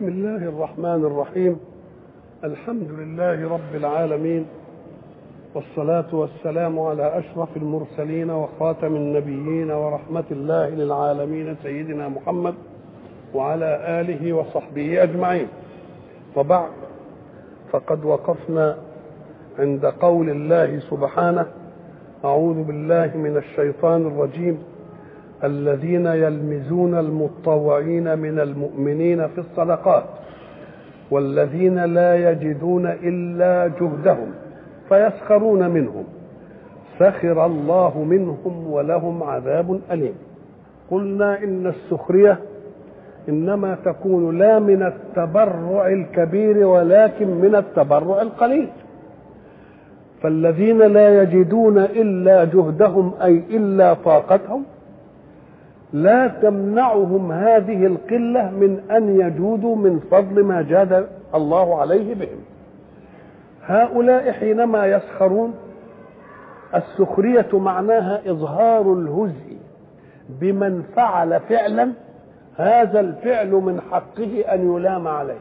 بسم الله الرحمن الرحيم الحمد لله رب العالمين والصلاة والسلام على أشرف المرسلين وخاتم النبيين ورحمة الله للعالمين سيدنا محمد وعلى آله وصحبه أجمعين وبعد فقد وقفنا عند قول الله سبحانه أعوذ بالله من الشيطان الرجيم الذين يلمزون المطوعين من المؤمنين في الصدقات والذين لا يجدون إلا جهدهم فيسخرون منهم سخر الله منهم ولهم عذاب أليم قلنا إن السخرية إنما تكون لا من التبرع الكبير ولكن من التبرع القليل فالذين لا يجدون إلا جهدهم أي إلا طاقتهم لا تمنعهم هذه القلة من أن يجودوا من فضل ما جاد الله عليه بهم هؤلاء حينما يسخرون السخرية معناها إظهار الهزء بمن فعل فعلا هذا الفعل من حقه أن يلام عليه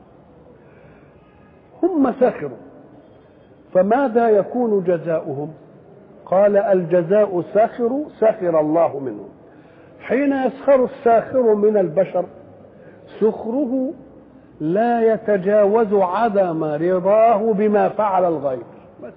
هم سخروا فماذا يكون جزاؤهم قال الجزاء ساخر سخر الله منهم حين يسخر الساخر من البشر سخره لا يتجاوز عدم رضاه بما فعل الغير بس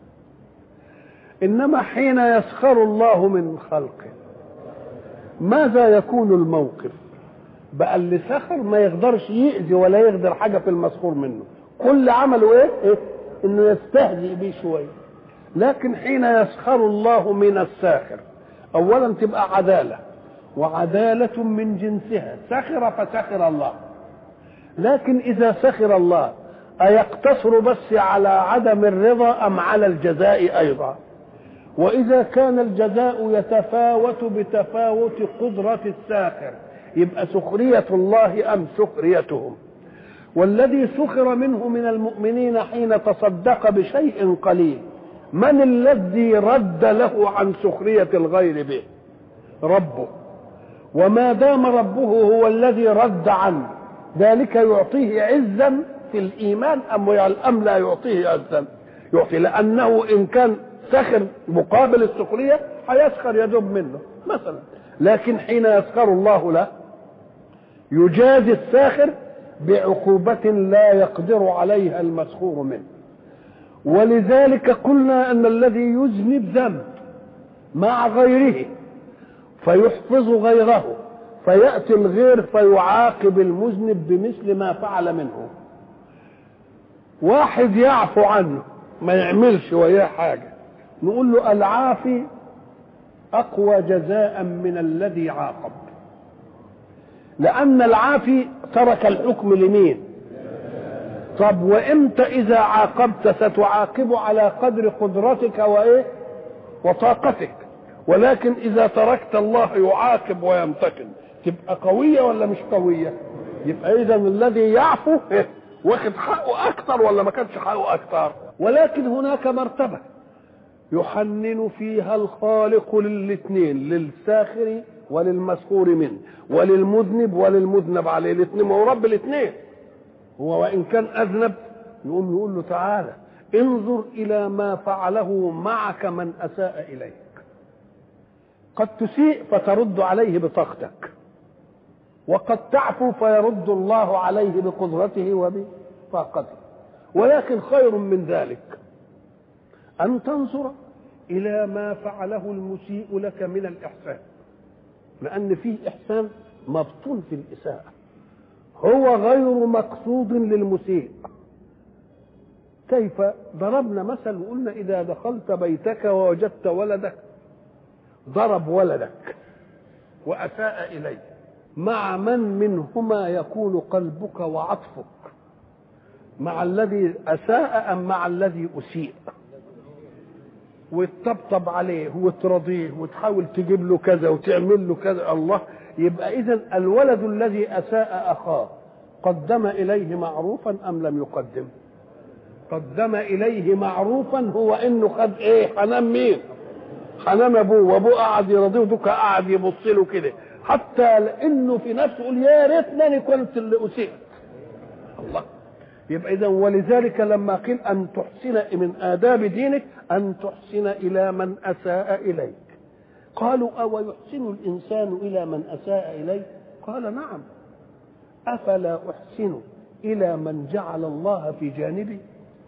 انما حين يسخر الله من خلقه ماذا يكون الموقف بقى اللي سخر ما يقدرش يأذي ولا يقدر حاجة في المسخور منه كل عمله ايه, إيه؟ انه يستهزئ بيه شوية لكن حين يسخر الله من الساخر اولا تبقى عدالة وعدالة من جنسها سخر فسخر الله لكن إذا سخر الله أيقتصر بس على عدم الرضا أم على الجزاء أيضا وإذا كان الجزاء يتفاوت بتفاوت قدرة الساخر يبقى سخرية الله أم سخريتهم والذي سخر منه من المؤمنين حين تصدق بشيء قليل من الذي رد له عن سخرية الغير به ربه وما دام ربه هو الذي رد عنه ذلك يعطيه عزا في الايمان ام ام لا يعطيه عزا يعطي لانه ان كان سخر مقابل السخريه هيسخر يدب منه مثلا لكن حين يسخر الله له يجازي الساخر بعقوبة لا يقدر عليها المسخور منه ولذلك قلنا أن الذي يذنب ذنب مع غيره فيحفظ غيره فيأتي الغير فيعاقب المذنب بمثل ما فعل منه واحد يعفو عنه ما يعملش وياه حاجة نقول له العافي أقوى جزاء من الذي عاقب لأن العافي ترك الحكم لمين طب وإمتى إذا عاقبت ستعاقب على قدر قدرتك وإيه وطاقتك ولكن إذا تركت الله يعاقب ويمتكن تبقى قوية ولا مش قوية يبقى إذا الذي يعفو واخد حقه أكثر ولا ما كانش حقه أكثر ولكن هناك مرتبة يحنن فيها الخالق للاثنين للساخر وللمسخور منه وللمذنب وللمذنب عليه الاثنين ما هو رب الاثنين هو وإن كان أذنب يقوم يقول له تعالى انظر إلى ما فعله معك من أساء إليك قد تسيء فترد عليه بطاقتك وقد تعفو فيرد الله عليه بقدرته وبطاقته ولكن خير من ذلك أن تنظر إلى ما فعله المسيء لك من الإحسان لأن فيه إحسان مبطون في الإساءة هو غير مقصود للمسيء كيف ضربنا مثل وقلنا إذا دخلت بيتك ووجدت ولدك ضرب ولدك وأساء إليه مع من منهما يكون قلبك وعطفك مع الذي أساء أم مع الذي أسيء وتطبطب عليه وترضيه وتحاول تجيب له كذا وتعمل له كذا الله يبقى إذا الولد الذي أساء أخاه قدم إليه معروفا أم لم يقدم قدم إليه معروفا هو إنه خد إيه حنان مين حنان أبوه وأبوه قعد يرضيه ودوك قعد يبص له كده حتى انه في نفسه يقول يا ريتني كنت اللي اسيت الله يبقى اذا ولذلك لما قيل ان تحسن من آداب دينك ان تحسن الى من اساء اليك قالوا او يحسن الانسان الى من اساء اليه قال نعم افلا احسن الى من جعل الله في جانبي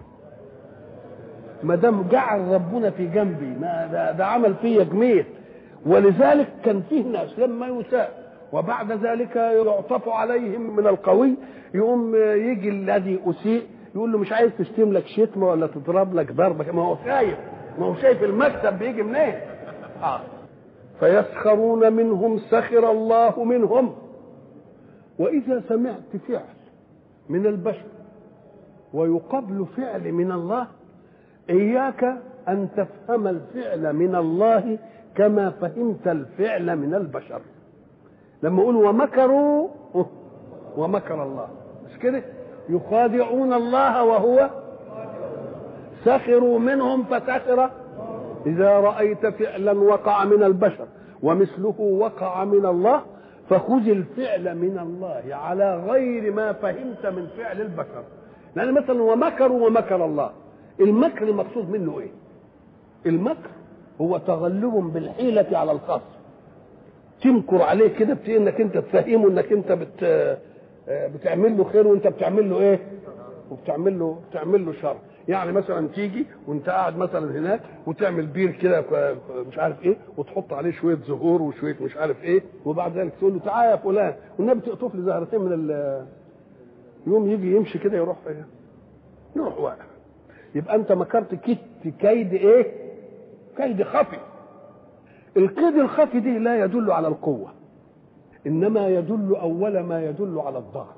ما دام جعل ربنا في جنبي ما ده, ده عمل فيا جميل ولذلك كان فيه ناس لما يساء وبعد ذلك يعطف عليهم من القوي يقوم يجي الذي اسيء يقول له مش عايز تشتم لك شتمه ولا تضرب لك ضربه ما هو شايف ما هو شايف المكسب بيجي منين اه فيسخرون منهم سخر الله منهم واذا سمعت فعل من البشر ويقابل فعل من الله اياك ان تفهم الفعل من الله كما فهمت الفعل من البشر لما يقول ومكروا ومكر الله مش كده يخادعون الله وهو سخروا منهم فسخر إذا رأيت فعلا وقع من البشر ومثله وقع من الله فخذ الفعل من الله على غير ما فهمت من فعل البشر يعني مثلا ومكروا ومكر الله المكر المقصود منه ايه المكر هو تغلب بالحيلة على الخصم تمكر عليه كده بتي انك انت تفهمه انك انت بت بتعمل له خير وانت بتعمل له ايه وبتعمل له بتعمل له شر يعني مثلا تيجي وانت قاعد مثلا هناك وتعمل بير كده مش عارف ايه وتحط عليه شويه زهور وشويه مش عارف ايه وبعد ذلك تقول له تعالى يا فلان والنبي تقطف لي زهرتين من ال يوم يجي يمشي كده يروح ايه يروح واقع يبقى انت مكرت كيد كيد ايه كيد خفي الكيد الخفي دي لا يدل على القوة إنما يدل أول ما يدل على الضعف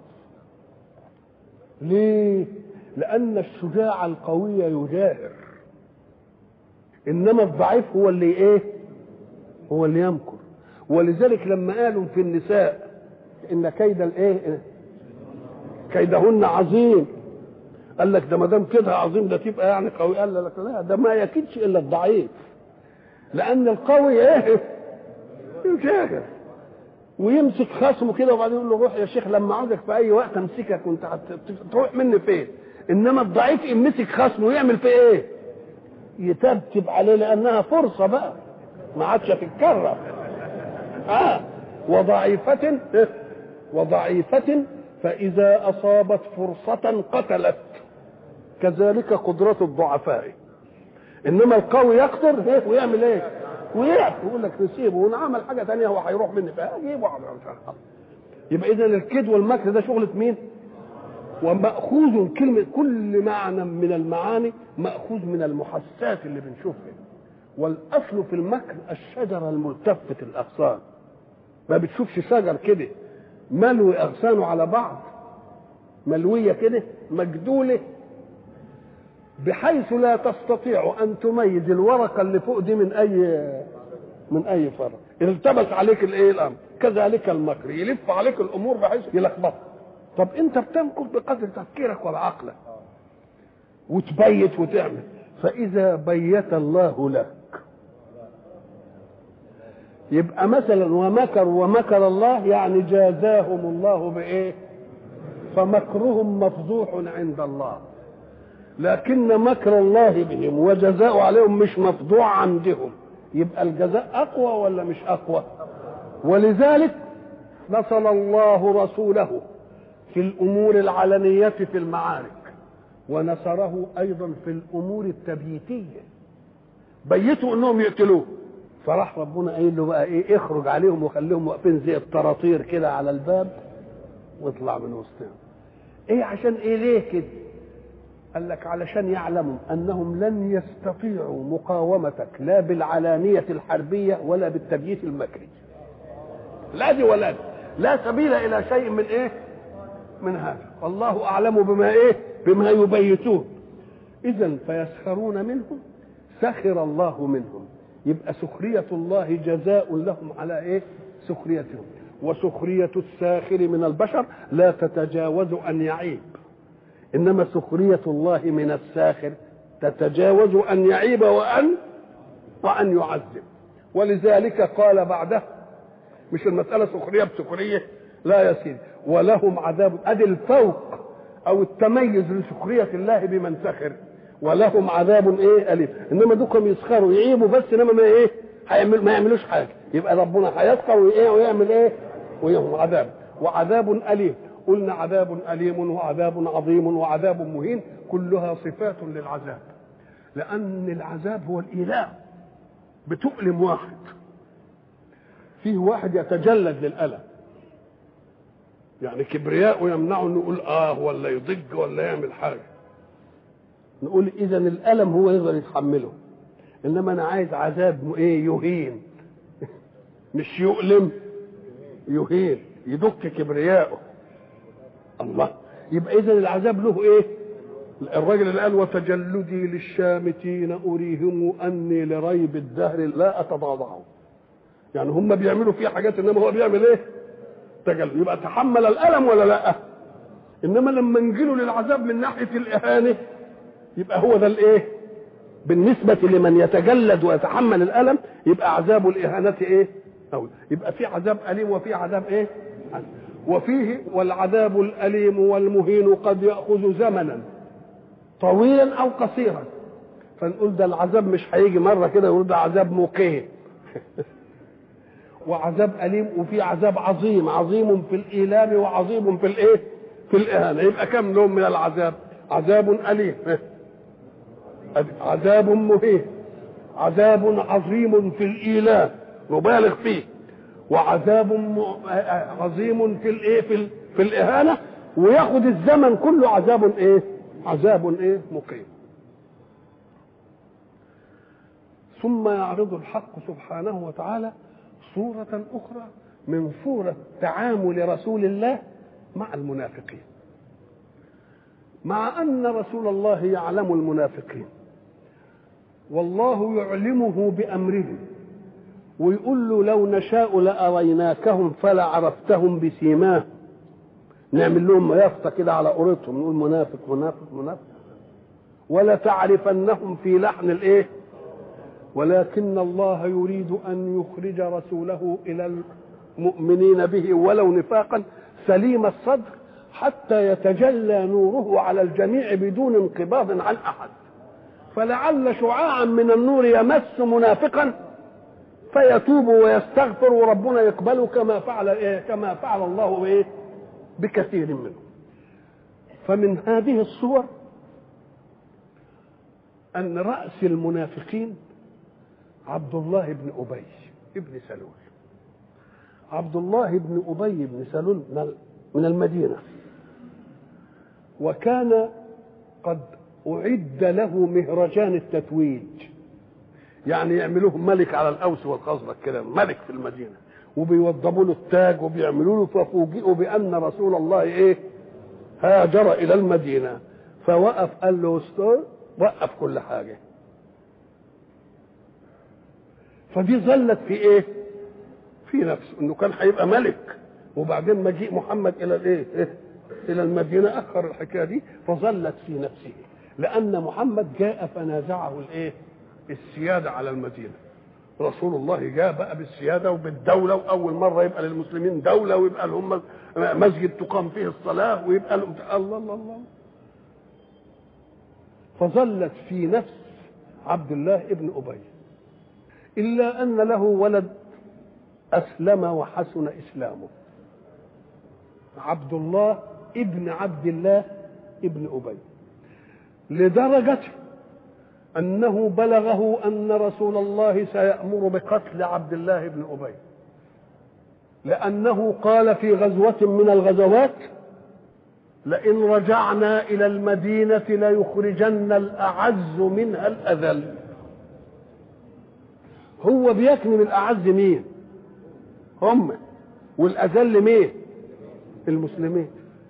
ليه؟ لأن الشجاع القوي يجاهر إنما الضعيف هو اللي إيه؟ هو اللي يمكر ولذلك لما قالوا في النساء إن كيد الإيه؟ كيدهن عظيم قال لك ده ما دام كده عظيم ده تبقى يعني قوي قال لك لا ده ما يكيدش الا الضعيف لان القوي ايه يجاهر ويمسك خصمه كده وبعدين يقول له روح يا شيخ لما عاوزك في اي وقت امسكك وانت تروح مني فين انما الضعيف يمسك خصمه ويعمل فيه ايه يتبتب عليه لانها فرصه بقى ما عادش تتكرر اه وضعيفة وضعيفة فإذا أصابت فرصة قتلت كذلك قدرة الضعفاء انما القوي يقدر ايه ويعمل ايه ويعرف يقول لك نسيبه ونعمل حاجه ثانيه هو هيروح مني فاجيبه يبقى اذا الكيد والمكر ده شغله مين ومأخوذ كلمة كل معنى من المعاني مأخوذ من المحسات اللي بنشوفها والأصل في المكر الشجرة الملتفة الأغصان ما بتشوفش شجر كده ملوي أغصانه على بعض ملوية كده مجدولة بحيث لا تستطيع ان تميز الورقه اللي فوق دي من اي من اي فرع التبس عليك الايه الامر كذلك المكر يلف عليك الامور بحيث يلخبطك طب انت بتمكر بقدر تفكيرك وبعقلك وتبيت وتعمل فاذا بيت الله لك يبقى مثلا ومكر ومكر الله يعني جازاهم الله بايه فمكرهم مفضوح عند الله لكن مكر الله بهم وجزاء عليهم مش مفضوع عندهم يبقى الجزاء اقوى ولا مش اقوى ولذلك نصر الله رسوله في الامور العلنيه في المعارك ونصره ايضا في الامور التبييتيه بيتوا انهم يقتلوه فراح ربنا قايل له بقى ايه اخرج عليهم وخليهم واقفين زي الطراطير كده على الباب واطلع من وسطهم ايه عشان ايه ليه كده قال لك علشان يعلموا انهم لن يستطيعوا مقاومتك لا بالعلانيه الحربيه ولا بالتبييت المكري لا دي ولا دي لا سبيل الى شيء من ايه من هذا والله اعلم بما ايه بما يبيتون اذا فيسخرون منهم سخر الله منهم يبقى سخرية الله جزاء لهم على ايه سخريتهم وسخرية الساخر من البشر لا تتجاوز أن يعيب إنما سخرية الله من الساخر تتجاوز أن يعيب وأن وأن يعذب ولذلك قال بعده مش المسألة سخرية بسخرية لا يا سيدي ولهم عذاب أدي الفوق او التميز لسخريه الله بمن سخر ولهم عذاب ايه اليم انما دوكم يسخروا يعيبوا بس انما ما ايه هيعمل ما يعملوش حاجه يبقى ربنا هيسخر وايه ويعمل ايه ويهم عذاب وعذاب اليم قلنا عذاب اليم وعذاب عظيم وعذاب مهين كلها صفات للعذاب لان العذاب هو الايلام بتؤلم واحد فيه واحد يتجلد للالم يعني كبرياء يمنعه انه يقول اه ولا يضج ولا يعمل حاجه نقول اذا الالم هو يقدر يتحمله انما انا عايز عذاب ايه يهين مش يؤلم يهين يدك كبرياءه الله يبقى اذا العذاب له ايه الراجل اللي قال وتجلدي للشامتين اريهم اني لريب الدهر لا اتضاضعه يعني هم بيعملوا فيه حاجات انما هو بيعمل ايه تجلد يبقى تحمل الالم ولا لا انما لما نجيله للعذاب من ناحيه الاهانه يبقى هو ده الايه بالنسبه لمن يتجلد ويتحمل الالم يبقى عذاب الاهانه ايه أو يبقى في عذاب اليم وفي عذاب ايه وفيه والعذاب الاليم والمهين قد ياخذ زمنا طويلا او قصيرا فنقول ده العذاب مش هيجي مره كده يقول ده عذاب موقيه وعذاب أليم وفي عذاب عظيم عظيم في الإيلام وعظيم في الإيه؟ في الإهانة يبقى كم نوع من العذاب؟ عذاب أليم عذاب مهين عذاب عظيم في الإيلام مبالغ فيه وعذاب عظيم في الإيه؟ في, في الإهانة وياخد الزمن كله عذاب إيه؟ عذاب إيه؟ مقيم ثم يعرض الحق سبحانه وتعالى صورة أخرى من صورة تعامل رسول الله مع المنافقين مع أن رسول الله يعلم المنافقين والله يعلمه بأمره ويقول له لو نشاء لأريناكهم فلعرفتهم بسيماه نعمل لهم يافطة كده على قريتهم نقول منافق منافق منافق ولا تعرفنهم في لحن الايه ولكن الله يريد ان يخرج رسوله الى المؤمنين به ولو نفاقا سليم الصدر حتى يتجلى نوره على الجميع بدون انقباض عن احد فلعل شعاعا من النور يمس منافقا فيتوب ويستغفر وربنا يقبله كما فعل إيه كما فعل الله إيه بكثير منهم فمن هذه الصور ان راس المنافقين عبد الله بن أبي بن سلول عبد الله بن أبي بن سلول من المدينة وكان قد أعد له مهرجان التتويج يعني يعملوه ملك على الأوس والخزرج كده ملك في المدينة وبيوضبوا له التاج وبيعملوا له ففوجئوا بأن رسول الله إيه هاجر إلى المدينة فوقف قال له وقف كل حاجة فدي ظلت في ايه في نفسه انه كان هيبقى ملك وبعدين مجيء محمد الى الايه إيه؟ الى المدينه اخر الحكايه دي فظلت في نفسه لان محمد جاء فنازعه الايه السياده على المدينه رسول الله جاء بقى بالسياده وبالدوله واول مره يبقى للمسلمين دوله ويبقى لهم مسجد تقام فيه الصلاه ويبقى لهم الله الله الله فظلت في نفس عبد الله ابن ابي إلا أن له ولد أسلم وحسن إسلامه عبد الله ابن عبد الله ابن أبي لدرجة أنه بلغه أن رسول الله سيأمر بقتل عبد الله بن أبي لأنه قال في غزوة من الغزوات لئن رجعنا إلى المدينة ليخرجن الأعز منها الأذل هو بيكنم الاعز مين هم والاذل مين المسلمين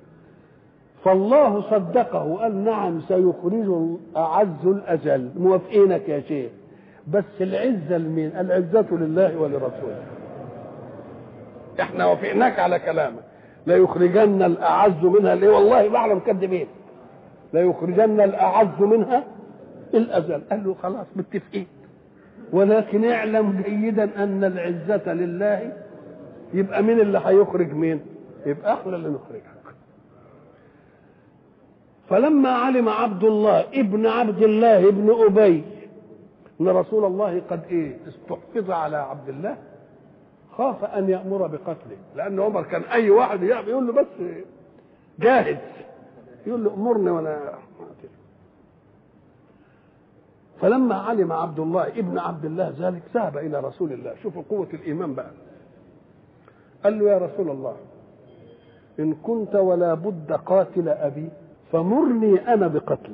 فالله صدقه وقال نعم سيخرج اعز الاذل موافقينك يا شيخ بس العزه لمين العزه لله ولرسوله احنا وافقناك على كلامك لا يخرجن الاعز منها ليه والله بعلم كذبين لا يخرجن الاعز منها الاذل قال له خلاص متفقين ولكن اعلم جيدا ان العزة لله يبقى مين اللي هيخرج مين يبقى احنا اللي نخرجك فلما علم عبد الله ابن عبد الله ابن ابي ان رسول الله قد ايه استحفظ على عبد الله خاف ان يامر بقتله لان عمر كان اي واحد يقول له بس جاهز يقول له امرني وانا أقتل. فلما علم عبد الله ابن عبد الله ذلك ذهب الى رسول الله شوفوا قوه الايمان بقى قال له يا رسول الله ان كنت ولا بد قاتل ابي فمرني انا بقتله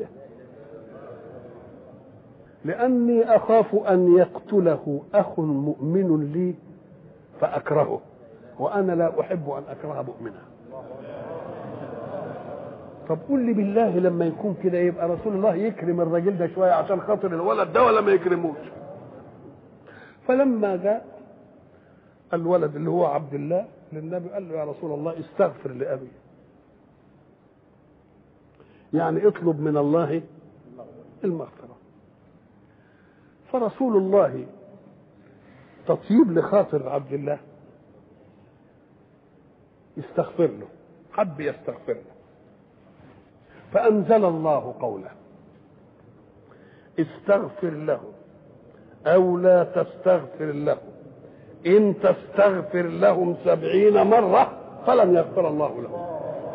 لاني اخاف ان يقتله اخ مؤمن لي فاكرهه وانا لا احب ان اكره مؤمنا طب قول لي بالله لما يكون كده يبقى رسول الله يكرم الراجل ده شويه عشان خاطر الولد ده ولا ما يكرموش فلما جاء الولد اللي هو عبد الله للنبي قال له يا رسول الله استغفر لابي يعني اطلب من الله المغفره فرسول الله تطيب لخاطر عبد الله يستغفر له حب يستغفر له فأنزل الله قوله استغفر له أو لا تستغفر له إن تستغفر لهم سبعين مرة فلن يغفر الله لهم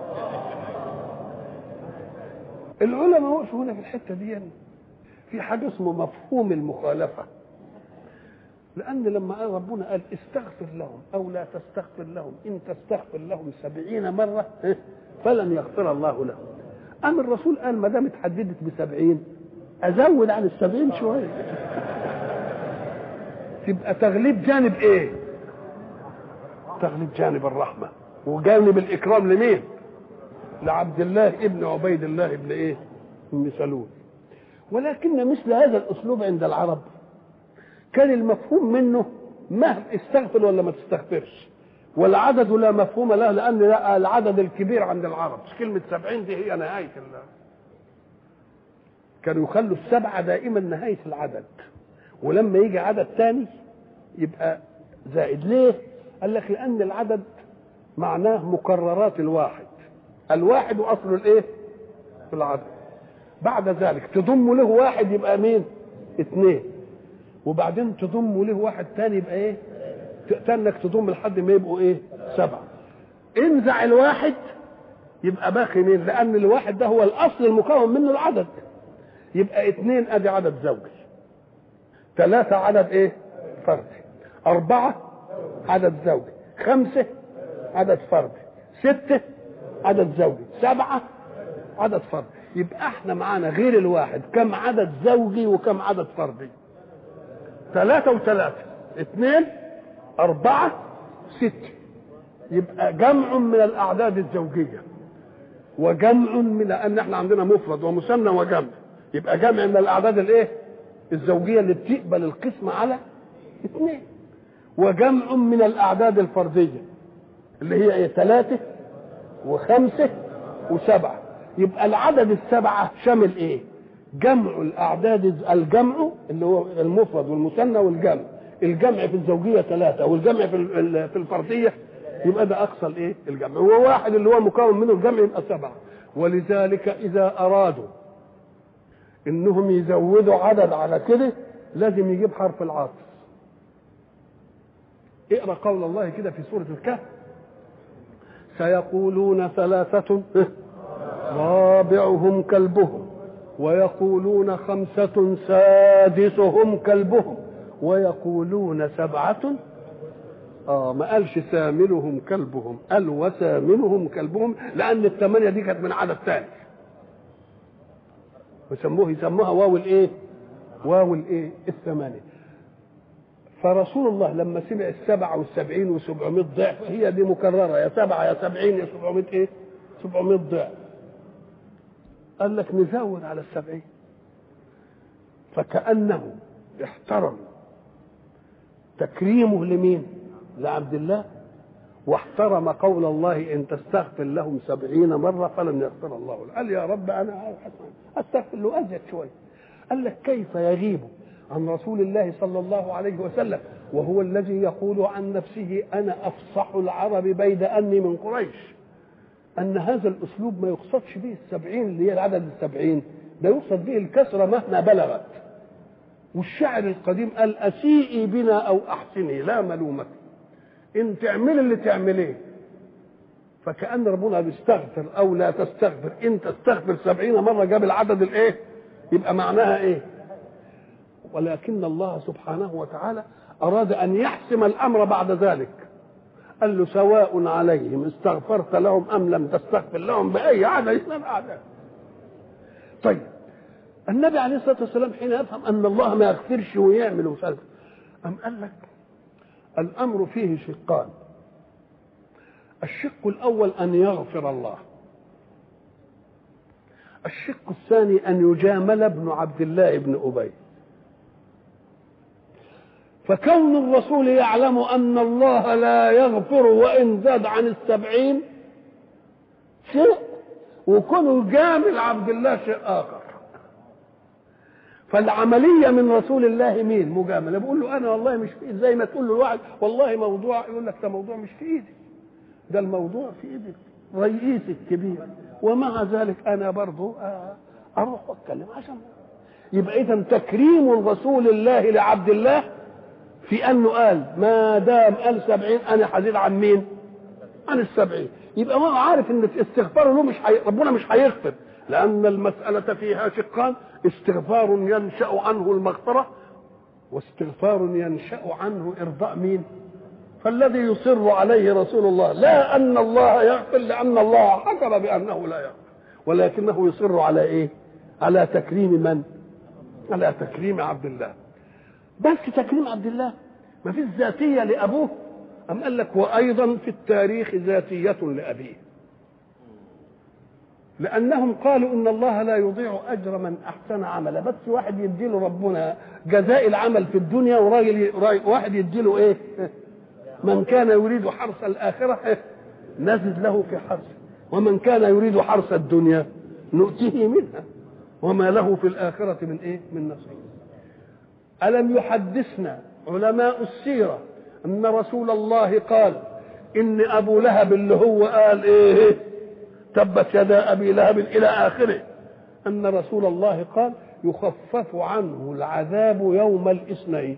العلماء وقفوا هنا في الحتة دي في حاجة اسمه مفهوم المخالفة لأن لما قال ربنا قال استغفر لهم أو لا تستغفر لهم إن تستغفر لهم سبعين مرة فلن يغفر الله لهم أم الرسول قال ما دام اتحددت بسبعين أزود عن السبعين شوية تبقى تغليب جانب إيه؟ تغليب جانب الرحمة وجانب الإكرام لمين؟ لعبد الله ابن عبيد الله ابن إيه؟ ابن سلول ولكن مثل هذا الأسلوب عند العرب كان المفهوم منه ما استغفر ولا ما تستغفرش والعدد لا مفهوم له لان العدد الكبير عند العرب كلمه سبعين دي هي نهايه الله كانوا يخلوا السبعه دائما نهايه العدد ولما يجي عدد ثاني يبقى زائد ليه قال لك لان العدد معناه مكررات الواحد الواحد اصل الايه في العدد بعد ذلك تضم له واحد يبقى مين اثنين وبعدين تضم له واحد تاني يبقى ايه تأنك تضم لحد ما يبقوا ايه سبعة انزع الواحد يبقى باقي مين لان الواحد ده هو الاصل المكون منه العدد يبقى اثنين ادي عدد زوجي ثلاثة عدد ايه فردي أربعة عدد زوجي خمسة عدد فردي ستة عدد زوجي سبعة عدد فردي يبقى احنا معانا غير الواحد كم عدد زوجي وكم عدد فردي ثلاثة وثلاثة اثنين أربعة ستة يبقى جمع من الأعداد الزوجية وجمع من لأن احنا عندنا مفرد ومثنى وجمع يبقى جمع من الأعداد الإيه؟ الزوجية اللي بتقبل القسم على اثنين وجمع من الأعداد الفردية اللي هي إيه؟ ثلاثة وخمسة وسبعة يبقى العدد السبعة شامل إيه؟ جمع الأعداد الجمع اللي هو المفرد والمثنى والجمع الجمع في الزوجيه ثلاثه والجمع في في الفرديه يبقى ده اقصى الايه الجمع هو واحد اللي هو مكون منه الجمع يبقى سبعه ولذلك اذا ارادوا انهم يزودوا عدد على كده لازم يجيب حرف العطف اقرا قول الله كده في سوره الكهف سيقولون ثلاثة رابعهم كلبهم ويقولون خمسة سادسهم كلبهم ويقولون سبعة اه ما قالش ثامنهم كلبهم قال وثامنهم كلبهم لأن الثمانية دي كانت من عدد ثاني وسموه يسموها واو الايه؟ واو الايه؟ الثمانية فرسول الله لما سمع السبعة والسبعين وسبعمائة ضعف هي دي مكررة يا سبعة يا سبعين يا سبعمائة ايه؟ سبعمائة ضعف قال لك نزود على السبعين فكأنه احترم تكريمه لمين لعبد الله واحترم قول الله ان تستغفر لهم سبعين مرة فلن يغفر الله له قال يا رب انا استغفر له ازيد شوية قال لك كيف يغيب عن رسول الله صلى الله عليه وسلم وهو الذي يقول عن نفسه انا افصح العرب بيد اني من قريش أن هذا الأسلوب ما يقصدش به السبعين اللي هي العدد السبعين ده يقصد به الكسرة مهما بلغت والشاعر القديم قال أسيئي بنا أو أحسني لا ملومك إن تعملي اللي تعمليه فكأن ربنا بيستغفر أو لا تستغفر إن تستغفر سبعين مرة جاب العدد الإيه يبقى معناها إيه ولكن الله سبحانه وتعالى أراد أن يحسم الأمر بعد ذلك قال له سواء عليهم استغفرت لهم أم لم تستغفر لهم بأي عدد من الأعداد طيب النبي عليه الصلاة والسلام حين يفهم أن الله ما يغفرش ويعمل ومش عارف أم قال لك الأمر فيه شقان الشق الأول أن يغفر الله الشق الثاني أن يجامل ابن عبد الله بن أبي فكون الرسول يعلم أن الله لا يغفر وإن زاد عن السبعين شيء وكونه جامل عبد الله شيء آخر فالعملية من رسول الله مين مجاملة بقول له أنا والله مش في إيدي زي ما تقول له الواحد والله موضوع يقول لك ده موضوع مش في إيدي ده الموضوع في إيدي رئيس الكبير ومع ذلك أنا برضه أروح وأتكلم عشان يبقى إذا تكريم رسول الله لعبد الله في انه قال ما دام قال سبعين انا حزين عن مين عن السبعين يبقى هو عارف ان استغفاره له مش حي... ربنا مش هيغفر لان المساله فيها شقان استغفار ينشا عنه المغفره واستغفار ينشا عنه ارضاء مين فالذي يصر عليه رسول الله لا ان الله يغفر لان الله حكم بانه لا يغفر ولكنه يصر على ايه على تكريم من على تكريم عبد الله بس تكريم عبد الله ما فيش ذاتية لأبوه أم قال لك وأيضا في التاريخ ذاتية لأبيه لأنهم قالوا إن الله لا يضيع أجر من أحسن عملا بس واحد يديله ربنا جزاء العمل في الدنيا وراجل واحد يديله إيه من كان يريد حرث الآخرة نزد له في حرثه ومن كان يريد حرث الدنيا نؤتيه منها وما له في الآخرة من إيه من نصيب ألم يحدثنا علماء السيرة أن رسول الله قال إن أبو لهب اللي هو قال إيه تبت يدا أبي لهب إلى آخره أن رسول الله قال يخفف عنه العذاب يوم الاثنين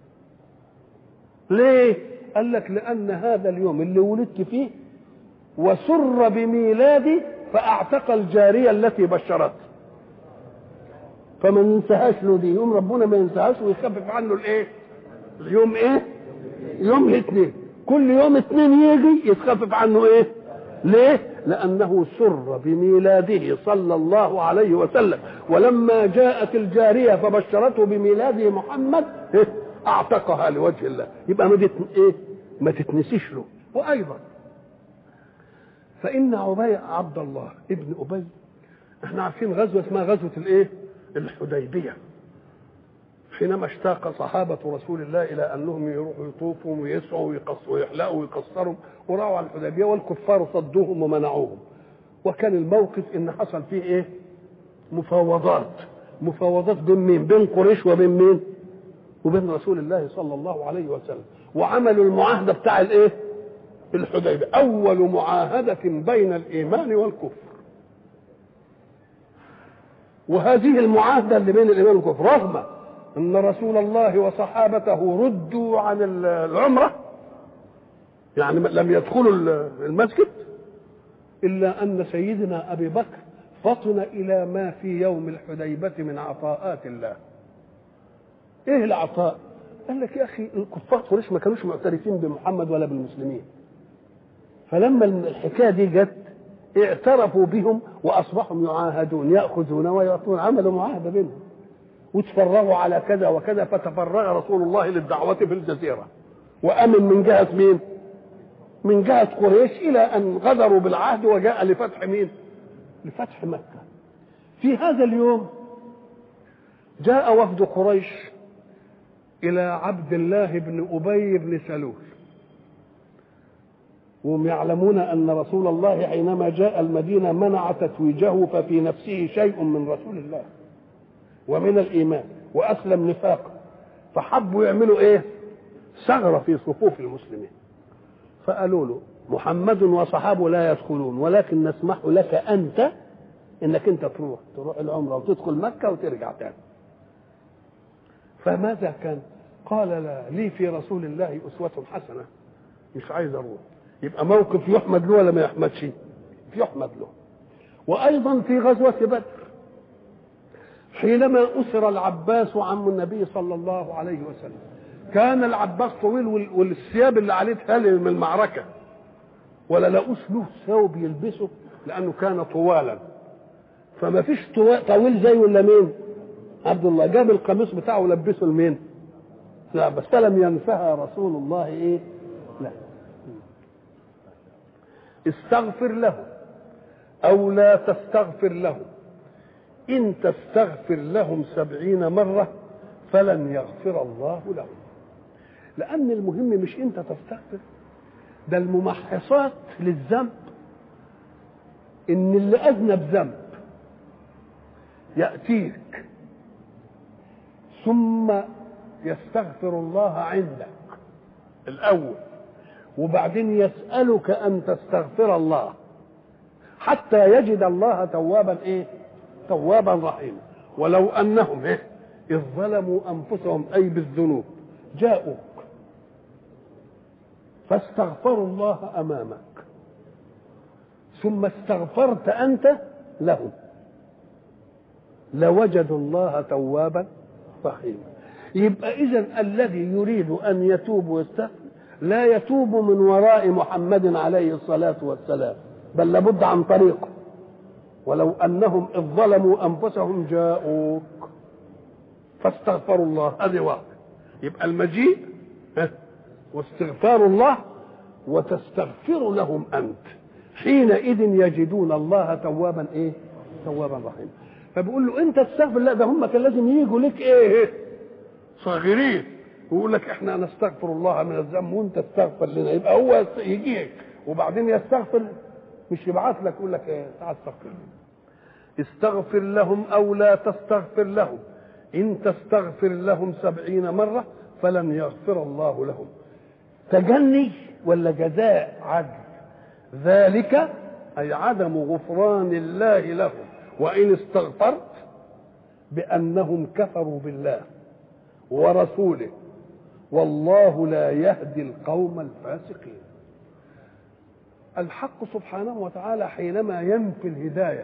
ليه قال لك لأن هذا اليوم اللي ولدت فيه وسر بميلادي فأعتق الجارية التي بشرته فما ننساهاش له دي يوم ربنا ما ينساهاش ويخفف عنه الايه اليوم ايه يوم الاثنين كل يوم اثنين يجي يتخفف عنه ايه ليه لانه سر بميلاده صلى الله عليه وسلم ولما جاءت الجاريه فبشرته بميلاده محمد إيه؟ اعتقها لوجه الله يبقى ما دي ايه ما تتنسيش له وايضا فان عبي عبد الله ابن ابي احنا عارفين غزوه اسمها غزوه الايه الحديبية حينما اشتاق صحابة رسول الله إلى أنهم يروحوا يطوفوا ويسعوا ويقصوا ويحلقوا ويقصروا وراحوا على الحديبية والكفار صدوهم ومنعوهم وكان الموقف إن حصل فيه إيه؟ مفاوضات مفاوضات بين مين؟ بين قريش وبين مين؟ وبين رسول الله صلى الله عليه وسلم وعملوا المعاهدة بتاع الإيه؟ الحديبية أول معاهدة بين الإيمان والكفر وهذه المعاهده اللي بين الايمان والكفر رغم ان رسول الله وصحابته ردوا عن العمره يعني لم يدخلوا المسجد الا ان سيدنا ابي بكر فطن الى ما في يوم الحديبه من عطاءات الله ايه العطاء قال لك يا اخي الكفار قريش ما كانوش معترفين بمحمد ولا بالمسلمين فلما الحكايه دي جت اعترفوا بهم واصبحوا يعاهدون ياخذون ويعطون عملوا معاهده بينهم وتفرغوا على كذا وكذا فتفرغ رسول الله للدعوه في الجزيره وامن من جهه مين؟ من جهه قريش الى ان غدروا بالعهد وجاء لفتح مين؟ لفتح مكه. في هذا اليوم جاء وفد قريش الى عبد الله بن ابي بن سلول وهم يعلمون ان رسول الله حينما جاء المدينه منع تتويجه ففي نفسه شيء من رسول الله ومن الايمان واسلم نفاقا فحبوا يعملوا ايه ثغره في صفوف المسلمين فقالوا له محمد وصحابه لا يدخلون ولكن نسمح لك انت انك انت تروح تروح العمره وتدخل مكه وترجع تاني فماذا كان قال لا لي في رسول الله اسوه حسنه مش عايز اروح يبقى موقف يحمد له ولا ما يحمدش يحمد له وايضا في غزوه بدر حينما اسر العباس عم النبي صلى الله عليه وسلم كان العباس طويل والثياب اللي عليه تهلل من المعركه ولا لقوش له ثوب يلبسه لانه كان طوالا فما فيش طويل زيه الا مين عبد الله جاب القميص بتاعه ولبسه لمين لا بس لم ينسها رسول الله ايه لا استغفر له او لا تستغفر له ان تستغفر لهم سبعين مره فلن يغفر الله لهم لان المهم مش انت تستغفر ده الممحصات للذنب ان اللي اذنب ذنب ياتيك ثم يستغفر الله عندك الاول وبعدين يسالك ان تستغفر الله حتى يجد الله توابا ايه توابا رحيما ولو انهم ايه اذ ظلموا انفسهم اي بالذنوب جاءوك فاستغفروا الله امامك ثم استغفرت انت لهم لوجدوا الله توابا رحيما يبقى اذا الذي يريد ان يتوب ويستغفر لا يتوب من وراء محمد عليه الصلاه والسلام بل لابد عن طريقه ولو انهم اذ ظلموا انفسهم جاءوك فاستغفروا الله هذه واحده يبقى المجيء واستغفار الله وتستغفر لهم انت حينئذ يجدون الله توابا ايه توابا رحيما فبيقول له انت تستغفر لا ده هم كان لازم يجوا لك ايه صاغرين ويقول لك احنا نستغفر الله من الذنب وانت تستغفر لنا يبقى هو يجيك وبعدين يستغفر مش يبعث لك يقول لك ايه تعال استغفر استغفر لهم او لا تستغفر لهم ان تستغفر لهم سبعين مره فلن يغفر الله لهم تجني ولا جزاء عدل ذلك اي عدم غفران الله لهم وان استغفرت بانهم كفروا بالله ورسوله والله لا يهدي القوم الفاسقين الحق سبحانه وتعالى حينما ينفي الهدايه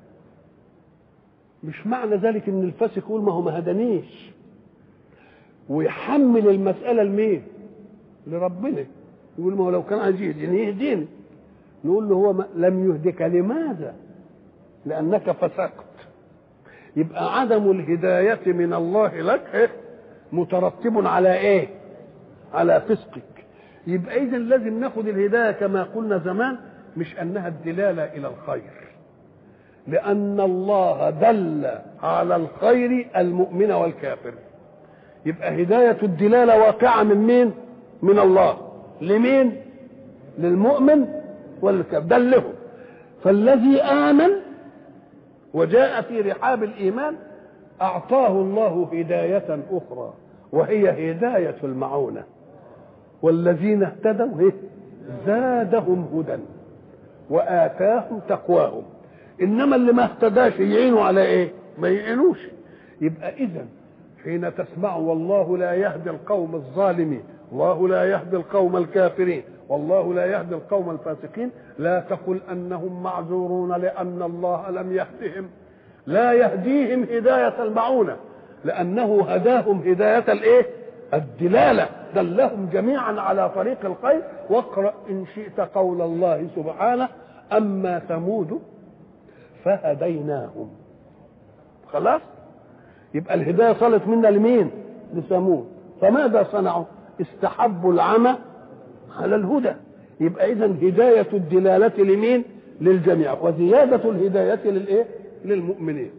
مش معنى ذلك ان الفاسق يقول ما هو ما هدانيش ويحمل المساله لمين لربنا يقول ما هو لو كان عايز يهديني يهديني نقول له هو ما لم يهدك لماذا لانك فسقت يبقى عدم الهدايه من الله لك إيه؟ مترتب على ايه على فسقك يبقى اذا لازم ناخد الهدايه كما قلنا زمان مش انها الدلاله الى الخير لان الله دل على الخير المؤمن والكافر يبقى هدايه الدلاله واقعه من مين من الله لمين للمؤمن والكافر دلهم فالذي امن وجاء في رحاب الايمان اعطاه الله هدايه اخرى وهي هدايه المعونه والذين اهتدوا إيه؟ زادهم هدى واتاهم تقواهم انما اللي ما اهتداش يعينوا على ايه ما يعينوش يبقى اذا حين تسمع والله لا يهدي القوم الظالمين الله لا يهدي القوم الكافرين والله لا يهدي القوم الفاسقين لا تقل انهم معذورون لان الله لم يهدهم لا يهديهم هدايه المعونه لانه هداهم هدايه الايه الدلاله دلهم جميعا على طريق الخير واقرا ان شئت قول الله سبحانه اما ثمود فهديناهم خلاص يبقى الهدايه صلت منا لمين لثمود فماذا صنعوا استحبوا العمى على الهدى يبقى اذا هدايه الدلاله لمين للجميع وزياده الهدايه للايه للمؤمنين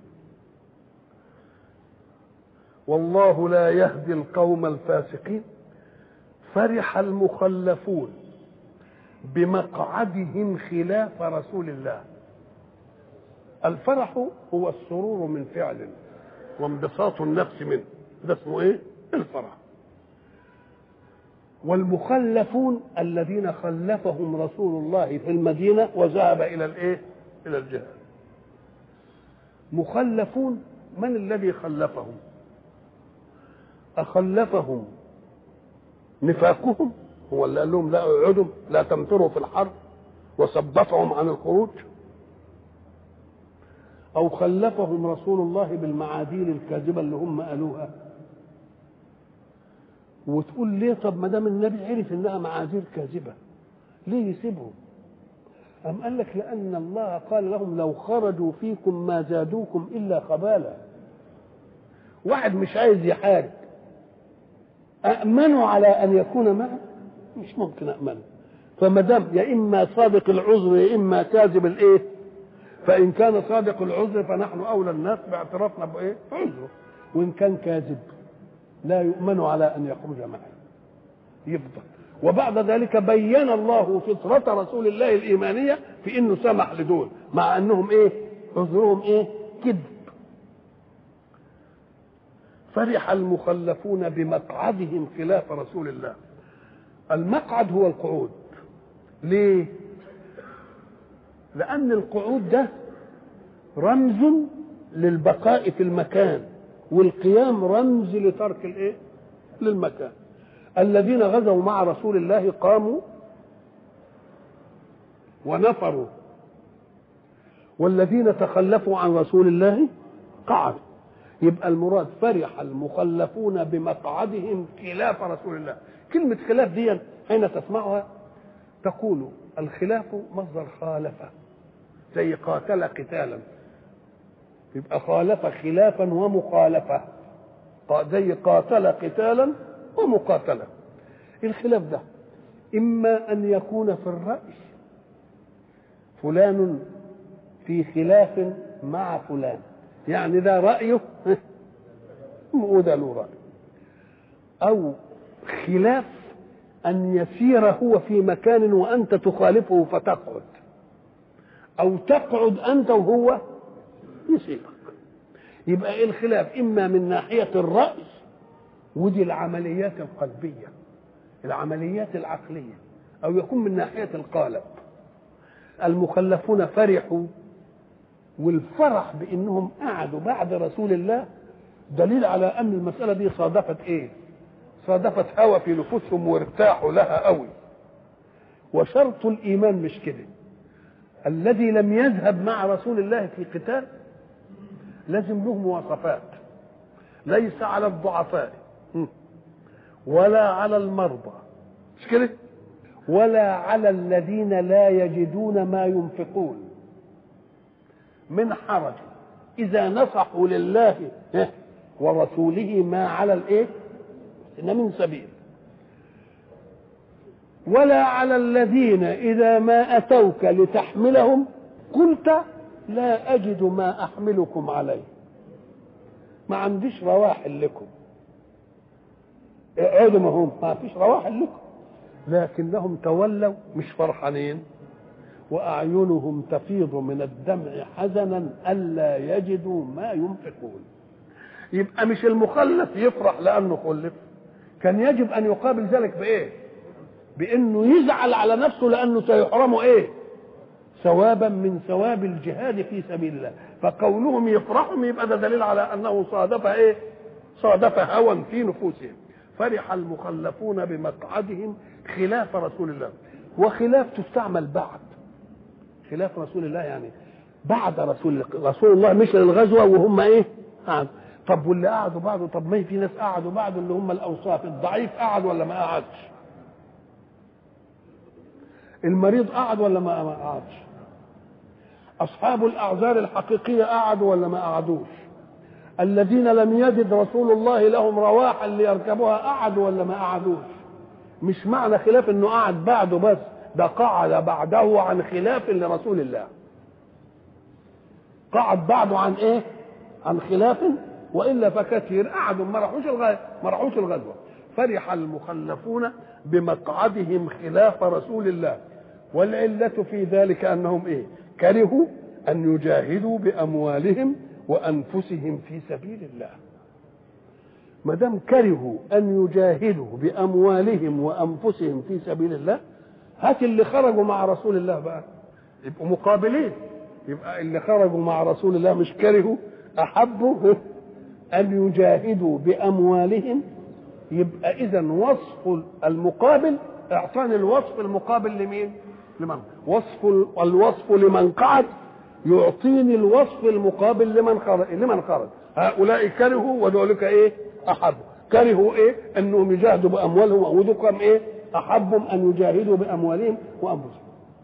والله لا يهدي القوم الفاسقين فرح المخلفون بمقعدهم خلاف رسول الله الفرح هو السرور من فعل وانبساط النفس منه ده اسمه ايه الفرح والمخلفون الذين خلفهم رسول الله في المدينة وذهب إلى الإيه؟ إلى الجهاد مخلفون من الذي خلفهم أخلفهم نفاقهم هو اللي قال لهم لا اقعدوا لا تمتروا في الحرب وثبتهم عن الخروج أو خلفهم رسول الله بالمعاديل الكاذبة اللي هم قالوها وتقول ليه طب ما دام النبي عرف انها معاذير كاذبه ليه يسيبهم أم قال لك لأن الله قال لهم لو خرجوا فيكم ما زادوكم إلا خبالا واحد مش عايز يحارب أأمنوا على أن يكون معه مش ممكن أأمنه فما دام يا إما صادق العذر يا إما كاذب الإيه فإن كان صادق العذر فنحن أولى الناس باعترافنا بإيه عذره وإن كان كاذب لا يؤمن على أن يخرج معه يفضل وبعد ذلك بين الله فطرة رسول الله الإيمانية في إنه سمح لدول مع أنهم إيه عذرهم إيه كذب فرح المخلفون بمقعدهم خلاف رسول الله المقعد هو القعود ليه لأن القعود ده رمز للبقاء في المكان والقيام رمز لترك الايه للمكان الذين غزوا مع رسول الله قاموا ونفروا والذين تخلفوا عن رسول الله قعدوا يبقى المراد فرح المخلفون بمقعدهم خلاف رسول الله كلمة خلاف دي حين تسمعها تقول الخلاف مصدر خالفة زي قاتل قتالا يبقى خالف خلافا ومخالفة زي قاتل قتالا ومقاتلة الخلاف ده إما أن يكون في الرأي فلان في خلاف مع فلان يعني ده رأيه وده له رأي أو خلاف أن يسير هو في مكان وأنت تخالفه فتقعد أو تقعد أنت وهو يسيبك يبقى ايه الخلاف اما من ناحيه الراي ودي العمليات القلبيه العمليات العقليه او يكون من ناحيه القالب المخلفون فرحوا والفرح بانهم قعدوا بعد رسول الله دليل على ان المساله دي صادفت ايه صادفت هوى في نفوسهم وارتاحوا لها قوي وشرط الايمان مش كده الذي لم يذهب مع رسول الله في قتال لازم له مواصفات ليس على الضعفاء ولا على المرضى مش كده ولا على الذين لا يجدون ما ينفقون من حرج اذا نصحوا لله ورسوله ما على الايه ان من سبيل ولا على الذين اذا ما اتوك لتحملهم قلت لا أجد ما أحملكم عليه ما عنديش رواحل لكم اقعدوا ما هم ما فيش رواحل لكم لكنهم تولوا مش فرحانين وأعينهم تفيض من الدمع حزنا ألا يجدوا ما ينفقون يبقى مش المخلف يفرح لأنه خلف كان يجب أن يقابل ذلك بإيه بأنه يزعل على نفسه لأنه سيحرمه إيه ثوابا من ثواب الجهاد في سبيل الله فقولهم يفرحهم يبقى ده دليل على انه صادف ايه صادف هوى في نفوسهم فرح المخلفون بمقعدهم خلاف رسول الله وخلاف تستعمل بعد خلاف رسول الله يعني بعد رسول رسول الله مش للغزوه وهم ايه قعدوا طب واللي قعدوا بعده طب ما في ناس قعدوا بعده اللي هم الاوصاف الضعيف قعد ولا ما قعدش المريض قعد ولا ما قعدش اصحاب الاعذار الحقيقيه قعدوا ولا ما قعدوش الذين لم يجد رسول الله لهم رواحا ليركبوها قعدوا ولا ما قعدوش مش معنى خلاف انه قعد بعده بس ده قعد بعده عن خلاف لرسول الله قعد بعده عن ايه عن خلاف والا فكثير قعدوا ما راحوش الغزوه ما راحوش الغزوه فرح المخلفون بمقعدهم خلاف رسول الله والعلة في ذلك أنهم إيه كرهوا أن يجاهدوا بأموالهم وأنفسهم في سبيل الله ما دام كرهوا ان يجاهدوا باموالهم وانفسهم في سبيل الله هات اللي خرجوا مع رسول الله بقى يبقوا مقابلين يبقى اللي خرجوا مع رسول الله مش كرهوا احبوا ان يجاهدوا باموالهم يبقى اذا وصف المقابل اعطاني الوصف المقابل لمين لمن وصف الوصف لمن قعد يعطيني الوصف المقابل لمن خرج لمن خرج هؤلاء كرهوا وذلك ايه احبوا كرهوا ايه انهم يجاهدوا باموالهم وذكرهم ايه احبهم ان يجاهدوا باموالهم وانفسهم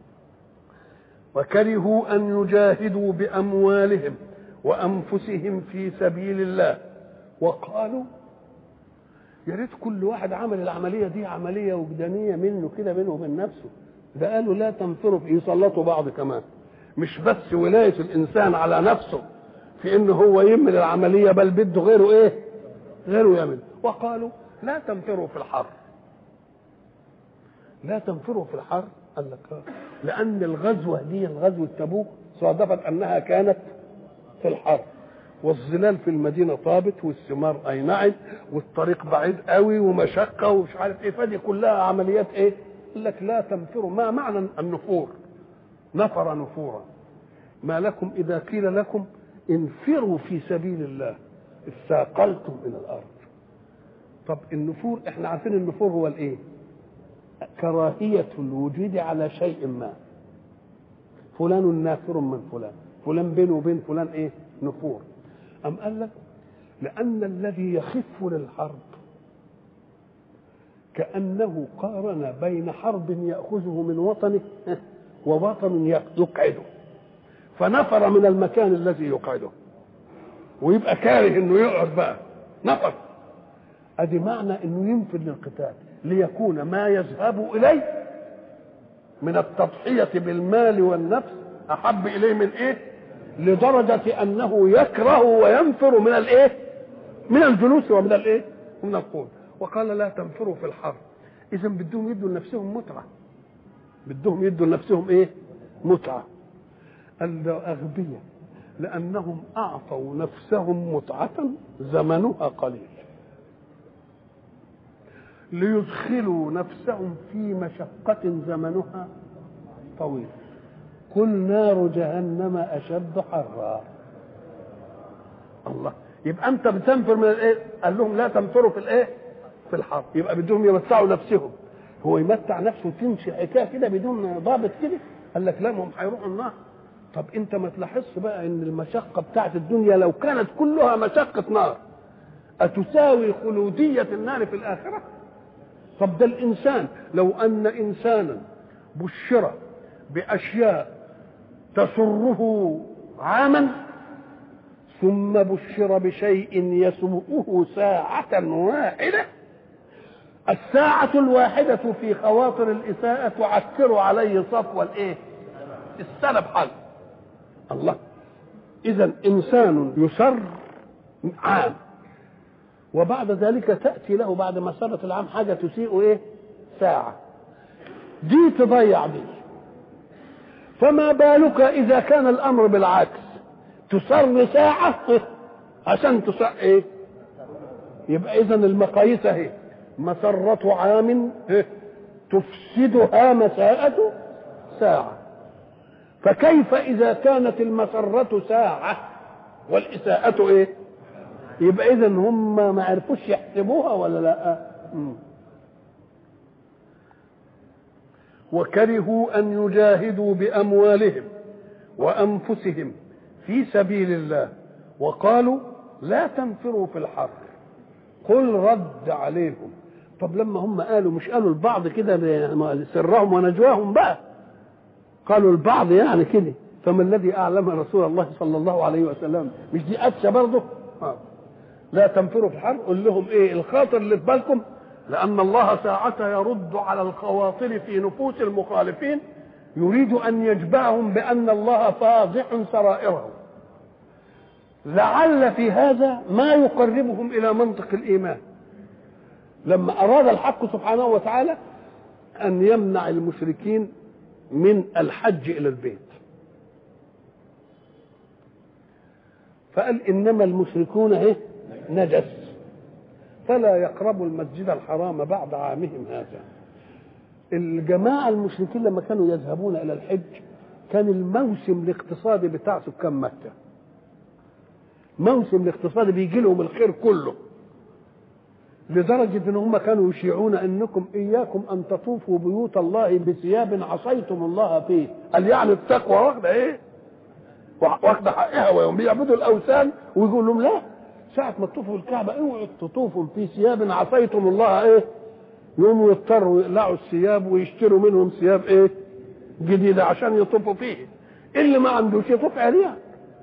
وكرهوا ان يجاهدوا باموالهم وانفسهم في سبيل الله وقالوا يا ريت كل واحد عمل العمليه دي عمليه وجدانيه منه كده بينه وبين نفسه ده قالوا لا تنفروا يسلطوا بعض كمان مش بس ولايه الانسان على نفسه في ان هو يمل العمليه بل بده غيره ايه غيره يعمل وقالوا لا تنفروا في الحر لا تنفروا في الحر قال لك لان الغزوه دي الغزوه تبوك صادفت انها كانت في الحر والظلال في المدينه طابت والثمار اينعت والطريق بعيد قوي ومشقه ومش عارف ايه فدي كلها عمليات ايه؟ قال لك لا تنفروا ما معنى النفور؟ نفر نفورا ما لكم اذا قيل لكم انفروا في سبيل الله اثاقلتم الى الارض طب النفور احنا عارفين النفور هو الايه؟ كراهية الوجود على شيء ما فلان نافر من فلان فلان بينه وبين فلان ايه نفور أم قال لك لأن الذي يخف للحرب كأنه قارن بين حرب يأخذه من وطنه ووطن يقعده فنفر من المكان الذي يقعده ويبقى كاره انه يقعد بقى نفر ادي معنى انه ينفر للقتال ليكون ما يذهب اليه من التضحيه بالمال والنفس احب اليه من ايه لدرجه انه يكره وينفر من الايه من الجلوس ومن الايه ومن القول وقال لا تنفروا في الحر اذا بدهم يدوا لنفسهم متعه بدهم يدوا لنفسهم ايه متعه الاغبياء لانهم اعطوا نفسهم متعه زمنها قليل ليدخلوا نفسهم في مشقة زمنها طويل قل نار جهنم أشد حرا الله يبقى أنت بتنفر من الإيه؟ قال لهم لا تنفروا في الإيه؟ في الحر يبقى بدهم يمتعوا نفسهم هو يمتع نفسه تمشي حكايه كده بدون ضابط كده قال لك لا ما هم هيروحوا النار طب انت ما تلاحظش بقى ان المشقه بتاعت الدنيا لو كانت كلها مشقه نار اتساوي خلوديه النار في الاخره طب ده الانسان لو ان انسانا بشر باشياء تسره عاما ثم بشر بشيء يسوءه ساعة واحدة الساعة الواحدة في خواطر الإساءة تعكر عليه صفو الإيه؟ السلب حل الله إذا إنسان يسر عام وبعد ذلك تأتي له بعد مسرة العام حاجة تسيء إيه؟ ساعة دي تضيع دي فما بالك إذا كان الأمر بالعكس تسر ساعة عشان تسر إيه؟ يبقى إذا المقاييس أهي مسرة عام تفسدها مساءة ساعة فكيف إذا كانت المسرة ساعة والإساءة إيه؟ يبقى إذا هم ما عرفوش يحسبوها ولا لا؟ مم. وكرهوا أن يجاهدوا بأموالهم وأنفسهم في سبيل الله وقالوا لا تنفروا في الحر قل رد عليهم طب لما هم قالوا مش قالوا البعض كده سرهم ونجواهم بقى قالوا البعض يعني كده فما الذي اعلم رسول الله صلى الله عليه وسلم مش دي قفشه برضه آه. لا تنفروا في الحر قل لهم ايه الخاطر اللي في بالكم لان الله ساعة يرد على الخواطر في نفوس المخالفين يريد ان يجبعهم بان الله فاضح سرائرهم لعل في هذا ما يقربهم الى منطق الايمان لما اراد الحق سبحانه وتعالى ان يمنع المشركين من الحج الى البيت فقال انما المشركون ايه نجس فلا يقربوا المسجد الحرام بعد عامهم هذا الجماعة المشركين لما كانوا يذهبون إلى الحج كان الموسم الاقتصادي بتاع سكان مكة موسم الاقتصادي بيجي لهم الخير كله لدرجة ان هم كانوا يشيعون انكم اياكم ان تطوفوا بيوت الله بثياب عصيتم الله فيه قال يعني التقوى واخده ايه واخده حقها ويوم بيعبدوا الاوثان ويقول لهم لا ساعة ما تطوفوا الكعبة اوعوا تطوفوا في ثياب عصيتم الله ايه يقوموا يضطروا يقلعوا الثياب ويشتروا منهم ثياب ايه جديدة عشان يطوفوا فيه اللي ما عندوش يطوف عليها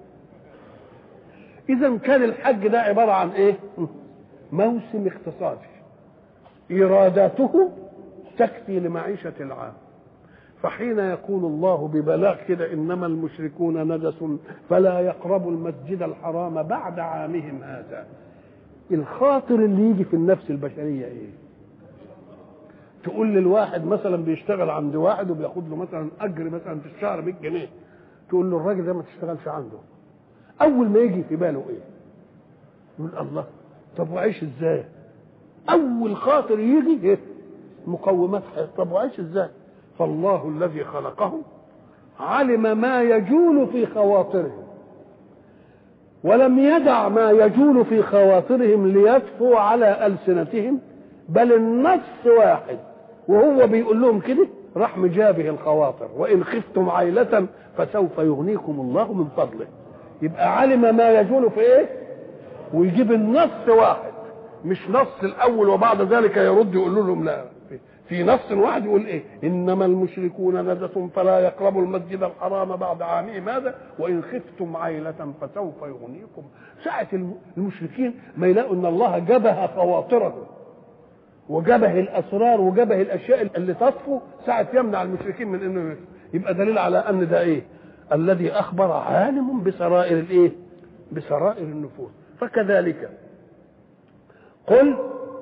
اذا كان الحج ده عبارة عن ايه موسم اقتصادي ايراداته تكفي لمعيشة العام فحين يقول الله ببلاغ كده انما المشركون نجس فلا يقربوا المسجد الحرام بعد عامهم هذا الخاطر اللي يجي في النفس البشريه ايه تقول للواحد مثلا بيشتغل عند واحد وبياخد له مثلا اجر مثلا في الشهر 100 جنيه تقول له الراجل ده ما تشتغلش عنده اول ما يجي في باله ايه يقول الله طب وعيش ازاي اول خاطر يجي ايه مقومات حياة طب وعيش ازاي فالله الذي خلقهم علم ما يجول في خواطرهم ولم يدع ما يجول في خواطرهم ليطفو على ألسنتهم بل النص واحد وهو بيقول لهم كده راح مجابه الخواطر وإن خفتم عيلة فسوف يغنيكم الله من فضله يبقى علم ما يجول في ايه ويجيب النص واحد مش نص الاول وبعد ذلك يرد يقول لهم لا في نص واحد يقول ايه انما المشركون نجس فلا يقربوا المسجد الحرام بعد عامهم هذا وان خفتم عيلة فسوف يغنيكم ساعة المشركين ما يلاقوا ان الله جبه خواطرهم وجبه الاسرار وجبه الاشياء اللي تطفو ساعة يمنع المشركين من انه يبقى دليل على ان ده ايه الذي اخبر عالم بسرائر الايه بسرائر النفوس فكذلك قل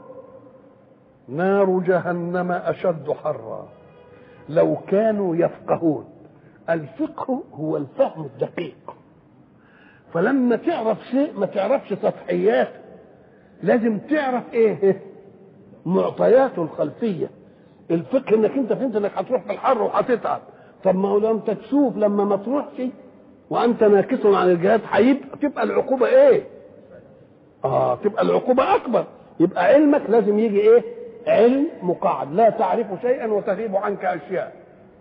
نار جهنم اشد حرا لو كانوا يفقهون الفقه هو الفهم الدقيق فلما تعرف شيء ما تعرفش سطحيات لازم تعرف ايه معطياته الخلفيه الفقه انك انت فهمت انك هتروح في الحر وهتتعب طب ما هو لو انت تشوف لما ما تروحش وانت ناكس عن الجهاد هيبقى تبقى العقوبه ايه؟ اه تبقى العقوبه اكبر يبقى علمك لازم يجي ايه؟ علم مقعد لا تعرف شيئا وتغيب عنك اشياء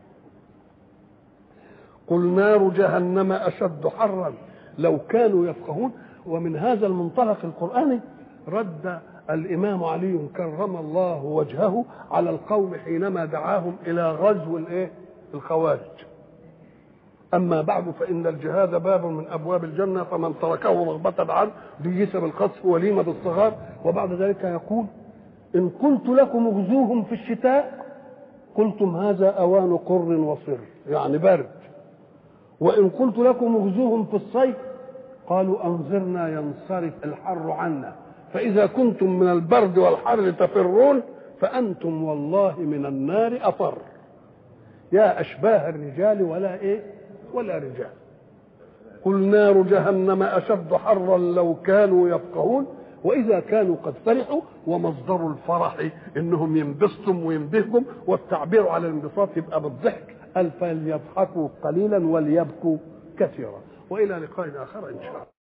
قل نار جهنم اشد حرا لو كانوا يفقهون ومن هذا المنطلق القراني رد الامام علي كرم الله وجهه على القوم حينما دعاهم الى غزو الايه الخوارج أما بعد فإن الجهاد باب من أبواب الجنة فمن تركه رغبة عنه بيس بالقذف وليمة بالصغار وبعد ذلك يقول إن قلت لكم اغزوهم في الشتاء قلتم هذا أوان قر وصر يعني برد وإن قلت لكم اغزوهم في الصيف قالوا أنظرنا ينصرف الحر عنا فإذا كنتم من البرد والحر تفرون فأنتم والله من النار أفر يا أشباه الرجال ولا إيه ولا رجال قل نار جهنم أشد حرا لو كانوا يفقهون وإذا كانوا قد فرحوا ومصدر الفرح إنهم ينبسطوا وينبهجم والتعبير على الانبساط يبقى بالضحك قال فليضحكوا قليلا وليبكوا كثيرا وإلى لقاء آخر إن شاء الله